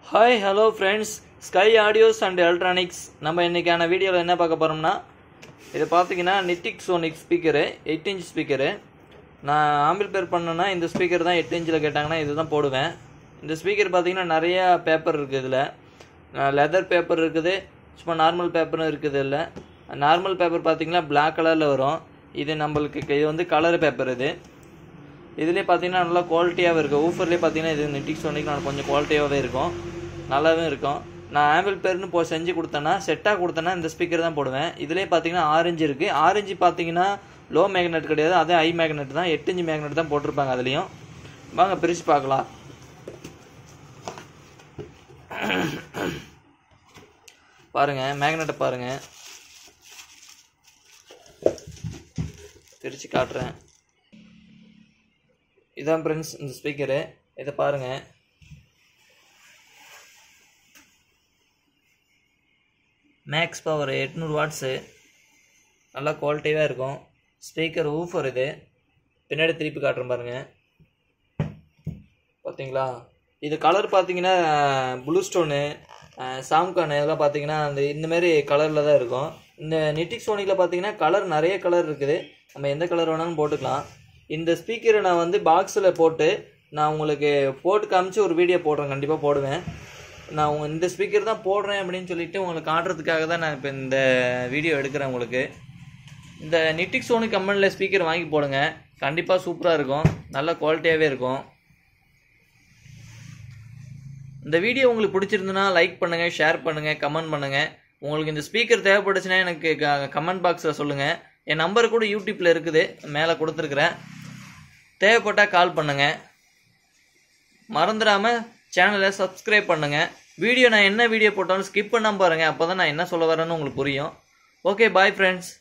hi hello friends sky audios and electronics நம்ம இன்றைக்கான வீடியோவில் என்ன பார்க்க போகிறோம்னா இது பார்த்தீங்கன்னா நிட்டிக் sonic speaker eight inch speaker நான் ஆம்பிள் பேர் பண்ணேன்னா இந்த ஸ்பீக்கர் தான் எட்டு இன்ச்சில் கேட்டாங்கன்னா இது தான் போடுவேன் இந்த ஸ்பீக்கர் பார்த்தீங்கன்னா நிறையா பேப்பர் இருக்குது இதில் லெதர் பேப்பர் இருக்குது சும்மா நார்மல் பேப்பரும் இருக்குது இல்லை நார்மல் பேப்பர் பார்த்தீங்கன்னா Black கலரில் வரும் இது நம்மளுக்கு இது வந்து கலர் பேப்பர் இது இதுலேயே பார்த்தீங்கன்னா நல்லா குவாலிட்டியாகவே இருக்கும் ஊஃபர்லேயே பார்த்தீங்கன்னா இது நெட்டிக் சோனிக் நான் கொஞ்சம் குவாலிட்டியாகவே இருக்கும் நல்லாவே இருக்கும் நான் ஆம்பிள் பேர்னு போ செஞ்சு கொடுத்தேன்னா செட்டாக கொடுத்தேன்னா இந்த ஸ்பீக்கர் தான் போடுவேன் இதுலேயே பார்த்தீங்கன்னா ஆரஞ்சு இருக்குது ஆரஞ்சு பார்த்தீங்கன்னா லோ மேக்னெட் கிடையாது அதே ஹை மேக்னெட் தான் எட்டு இன்ச்சு மேக்னெட் தான் போட்டிருப்பாங்க அதுலேயும் வாங்க பிரித்து பார்க்கலாம் பாருங்க மேக்னெட்டை பாருங்க பிரித்து காட்டுறேன் இதான் ஃப்ரெண்ட்ஸ் இந்த ஸ்பீக்கரு இதை பாருங்க மேக்ஸ் பவர் எட்நூறு வாட்ஸு நல்லா குவாலிட்டியாக இருக்கும் ஸ்பீக்கர் ஊஃபர் இது பின்னாடி திருப்பி காட்டுறேன் பாருங்க பார்த்தீங்களா இது கலர் பார்த்தீங்கன்னா ப்ளூ ஸ்டோனு சாம்கான் இதெல்லாம் பார்த்தீங்கன்னா அந்த இந்தமாரி கலரில் தான் இருக்கும் இந்த நிட்டிக் சோனிக்கில் பார்த்தீங்கன்னா கலர் நிறைய கலர் இருக்குது நம்ம எந்த கலர் வேணாலும் போட்டுக்கலாம் இந்த ஸ்பீக்கரை நான் வந்து பாக்ஸில் போட்டு நான் உங்களுக்கு போட்டு காமிச்சு ஒரு வீடியோ போடுறேன் கண்டிப்பாக போடுவேன் நான் உங்க இந்த ஸ்பீக்கர் தான் போடுறேன் அப்படின்னு சொல்லிட்டு உங்களுக்கு காட்டுறதுக்காக தான் நான் இப்போ இந்த வீடியோ எடுக்கிறேன் உங்களுக்கு இந்த நிட்டிக் சோனி கம்பெனியில் ஸ்பீக்கர் வாங்கி போடுங்க கண்டிப்பாக சூப்பராக இருக்கும் நல்ல குவாலிட்டியாகவே இருக்கும் இந்த வீடியோ உங்களுக்கு பிடிச்சிருந்துன்னா லைக் பண்ணுங்கள் ஷேர் பண்ணுங்கள் கமெண்ட் பண்ணுங்கள் உங்களுக்கு இந்த ஸ்பீக்கர் தேவைப்பட்டுச்சுன்னா எனக்கு கமெண்ட் பாக்ஸில் சொல்லுங்கள் என் நம்பர் கூட யூடியூப்பில் இருக்குது மேலே கொடுத்துருக்குறேன் தேவைப்பட்டால் கால் பண்ணுங்கள் மறந்துடாமல் சேனலை சப்ஸ்கிரைப் பண்ணுங்கள் வீடியோ நான் என்ன வீடியோ போட்டாலும் ஸ்கிப் பண்ணாமல் பாருங்கள் அப்போ தான் நான் என்ன சொல்ல வரேன்னு உங்களுக்கு புரியும் ஓகே பாய் ஃப்ரெண்ட்ஸ்